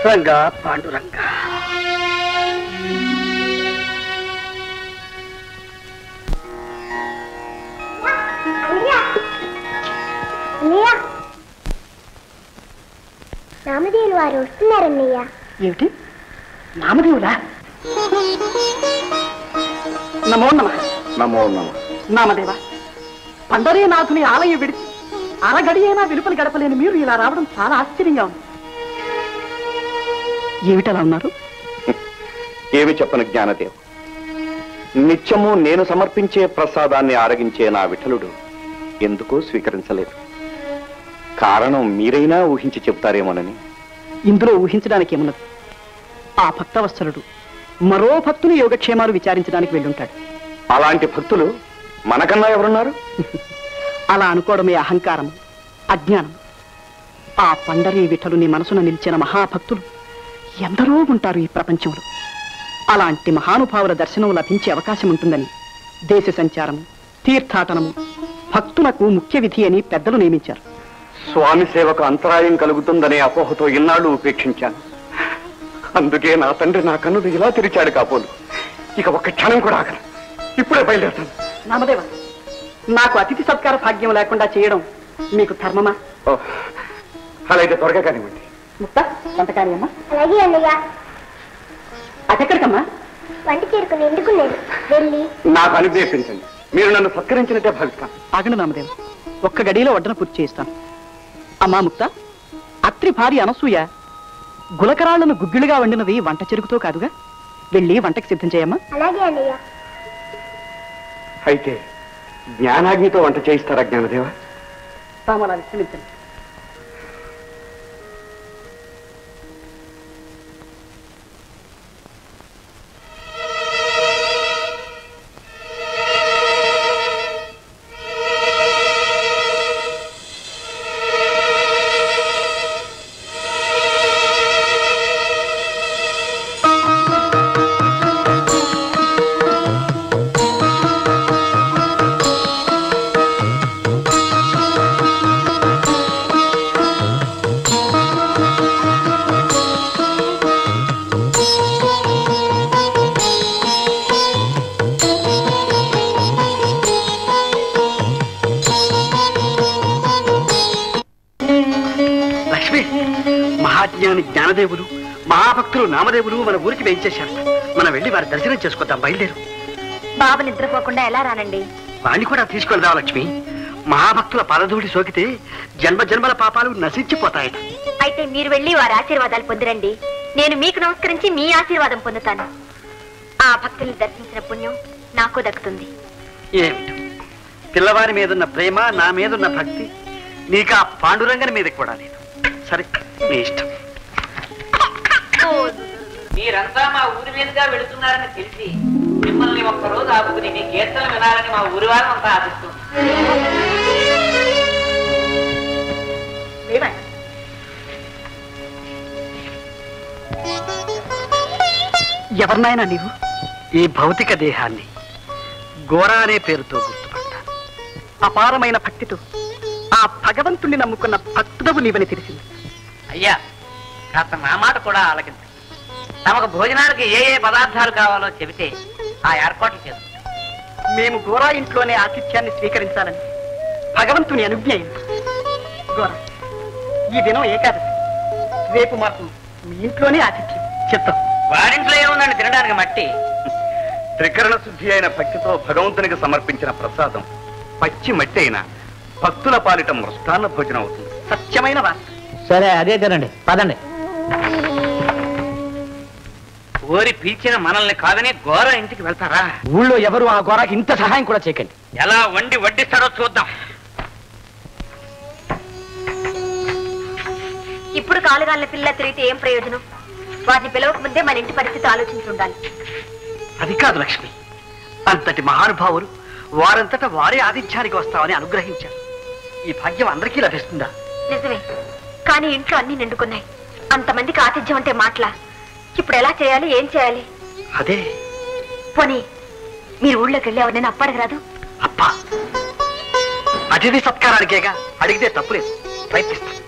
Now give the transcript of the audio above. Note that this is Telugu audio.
రంగా పాండురంగా నామదేవులు వారు వస్తున్నారన్నయ్య ఏమిటి నామదేవులా నమో నమ నమో నమ నామదేవ పండరీనాథుని ఆలయం విడిచి అరగడియైనా వెలుపలి గడపలేని మీరు ఇలా రావడం చాలా ఆశ్చర్యంగా ఉంది ఏమిటలా ఉన్నారు ఏమి చెప్పను జ్ఞానదేవ్ నిత్యము నేను సమర్పించే ప్రసాదాన్ని ఆరగించే నా విఠలుడు ఎందుకో స్వీకరించలేదు కారణం మీరైనా ఊహించి చెప్తారేమోనని ఇందులో ఊహించడానికి ఏమున్నది ఆ భక్తవత్సలుడు మరో భక్తుని యోగక్షేమాలు విచారించడానికి వెళ్ళుంటాడు అలాంటి భక్తులు మనకన్నా ఎవరున్నారు అలా అనుకోవడమే అహంకారం అజ్ఞానం ఆ పండరీ విఠలుని మనసున నిలిచిన మహాభక్తులు ఎందరో ఉంటారు ఈ ప్రపంచంలో అలాంటి మహానుభావుల దర్శనం లభించే అవకాశం ఉంటుందని దేశ సంచారము తీర్థాటనము భక్తులకు ముఖ్య విధి అని పెద్దలు నియమించారు స్వామి సేవకు అంతరాయం కలుగుతుందనే అపోహతో ఇన్నాళ్ళు ఉపేక్షించాను అందుకే నా తండ్రి నా కన్నులు ఇలా తెరిచాడు కాపోలు ఇక ఒక్క క్షణం కూడా ఆగను ఇప్పుడే బయలుదేరుతాను నామదేవ నాకు అతిథి సత్కార భాగ్యం లేకుండా చేయడం మీకు ధర్మమా ఓ, అలా అయితే త్వరగా కానివ్వండి ముక్త వంటకారి అమ్మా అలాగే అన్నయ్య అదెక్కడికమ్మా వంట చేరుకుని ఎందుకు లేదు వెళ్ళి నాకు అనుగ్రహించండి మీరు నన్ను సత్కరించినట్టే భావిస్తాను ఆగండి నామదేవ ఒక్క గడిలో వడ్డన పూర్తి చేయిస్తాను అమ్మా ముక్త అత్రి భార్య అనసూయ గులకరాళ్లను గుగ్గిళ్ళుగా వండినది వంట చెరుకుతో కాదుగా వెళ్ళి వంటకి సిద్ధం చేయమ్మా అలాగే అన్నయ్య అయితే జ్ఞానాగ్నితో వంట చేయిస్తారా జ్ఞానదేవ తామలా విశ్రమించండి లక్ష్మి మహాజ్ఞాని జ్ఞానదేవులు మహాభక్తులు నామదేవులు మన ఊరికి వేయించేశారు మనం వెళ్ళి వారి దర్శనం చేసుకుందాం బయలుదేరు బాబు నిద్రపోకుండా ఎలా రానండి వాణ్ణి కూడా తీసుకెళ్దాం లక్ష్మి మహాభక్తుల పాదధూళి సోకితే జన్మ జన్మల పాపాలు నశించిపోతాయట అయితే మీరు వెళ్ళి వారి ఆశీర్వాదాలు పొందిరండి నేను మీకు నమస్కరించి మీ ఆశీర్వాదం పొందుతాను ఆ భక్తుల్ని దర్శించిన పుణ్యం నాకు దక్కుతుంది ఏమిటి పిల్లవారి మీదున్న ప్రేమ నా మీదున్న భక్తి నీకు ఆ పాండురంగని మీద కూడా లేదు సరే నీ ఇష్టం మీరంతా మా ఊరి మీదుగా వెళుతున్నారని తెలిసి మిమ్మల్ని ఒక్కరోజు ఆపుకుని మీ కీర్తన వినాలని మా ఊరి వారం అంతా ఆశిస్తుంది ఎవరినైనా నీవు ఈ భౌతిక దేహాన్ని గోరా అనే పేరుతో గుర్తుపట్టాను అపారమైన భక్తితో ఆ భగవంతుణ్ణి నమ్ముకున్న భక్తుడవు నీవని తెలిసింది అయ్యా కాస్త నా మాట కూడా ఆలకించండి తమకు భోజనానికి ఏ ఏ పదార్థాలు కావాలో చెబితే ఆ ఏర్పాట్లు చేస్తాం మేము గోరా ఇంట్లోనే ఆతిథ్యాన్ని స్వీకరించాలని భగవంతుని అనుజ్ఞ అయింది గోరా ఈ దినం ఏకాదశి రేపు మాకు మీ ఇంట్లోనే ఆతిథ్యం చెప్తాం వారింట్లో ఏముందండి తినడానికి మట్టి త్రికరణ శుద్ధి అయిన భక్తితో భగవంతునికి సమర్పించిన ప్రసాదం పచ్చి మట్టి అయిన భక్తుల పాలిట మృష్టాన్న భోజనం అవుతుంది సత్యమైన వార్త సరే అదే తినండి పదండి ఓరి పిలిచిన మనల్ని కాదని ఘోర ఇంటికి వెళ్తారా ఊళ్ళో ఎవరు ఆ గోరాకి ఇంత సహాయం కూడా చేయకండి ఎలా వండి వడ్డిస్తాడో చూద్దాం ఇప్పుడు కాలుగాలిన పిల్ల తిరిగితే ఏం ప్రయోజనం వారిని పిలవక ముందే మన ఇంటి పరిస్థితి ఆలోచించి ఉండాలి అది కాదు లక్ష్మి అంతటి మహానుభావులు వారంతటా వారే ఆతిథ్యానికి వస్తామని అనుగ్రహించారు ఈ భాగ్యం అందరికీ లభిస్తుందా నిజమే కానీ ఇంట్లో అన్ని నిండుకున్నాయి అంతమందికి ఆతిథ్యం అంటే మాటలా ఇప్పుడు ఎలా చేయాలి ఏం చేయాలి అదే పోనీ మీరు ఊళ్ళోకి వెళ్ళి ఎవరినైనా అప్పడగరాదు అప్పా అతిథి సత్కారానికేగా అడిగితే తప్పులేదు ప్రయత్నిస్తాను